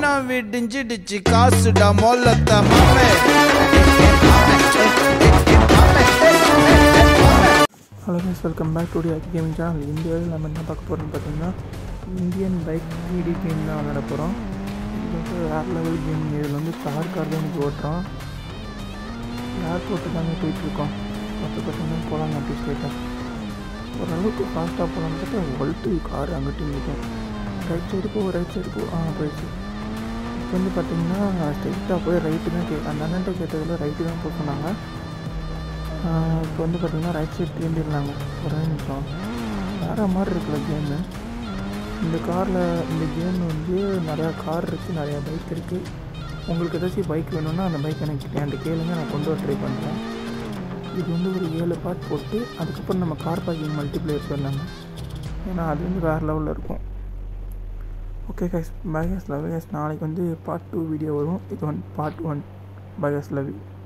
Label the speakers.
Speaker 1: வானம் விடிஞ்சிடுச்சு காசுடா மொல்லத்த மாமே
Speaker 2: hello guys welcome back to the gaming channel இந்தியாவில் நம்ம என்ன பார்க்க போகிறோம்னு பார்த்தீங்கன்னா இந்தியன் பைக் த்ரீடி கேம் தான் விளையாட போகிறோம் இது வந்து வேறு லெவல் கேம் இதில் வந்து கார் கார் தான் எனக்கு ஓட்டுறோம் ஏர்போர்ட்டு தாங்க போயிட்டுருக்கோம் பத்து பத்து போகலாங்க அப்படி ஸ்ட்ரெயிட்டாக ஓரளவுக்கு ஃபாஸ்ட்டாக போகலான்னு பார்த்தா ஒல்ட்டு கார் அங்கிட்டும் இருக்கும் ரைட் சைடு போ ரைட் சைடு போ ஆ போயிடுச்சு இப்போ வந்து பார்த்தீங்கன்னா ஸ்ட்ரெயிட்டாக போய் ரைட்டு தான் கே அந்த அண்ணன்ட்ட கேட்டதில் ரைட்டு தான் போக சொன்னாங்க இப்போ வந்து பார்த்தீங்கன்னா ரைட் சைடு திரும்பிடலாங்க ஒரே நிமிஷம் வேறு மாதிரி இருக்குல்ல கேமு இந்த காரில் இந்த கேம் வந்து நிறையா கார் இருக்குது நிறையா பைக் இருக்குது உங்களுக்கு ஏதாச்சும் பைக் வேணும்னா அந்த பைக் எனக்கு என்கிட்ட கேளுங்க நான் கொண்டு வர ட்ரை பண்ணுறேன் இது வந்து ஒரு ஏழு பார்ட் போட்டு அதுக்கப்புறம் நம்ம கார் பார்க்கிங் மல்டிப்ளேயர்ஸ் வரலாங்க ஏன்னா அது வந்து வேறு லெவலில் இருக்கும் okay guys bye guys love guys நாளைக்கு வந்து பார்ட் டூ வீடியோ வரும் இது one part one bye guys love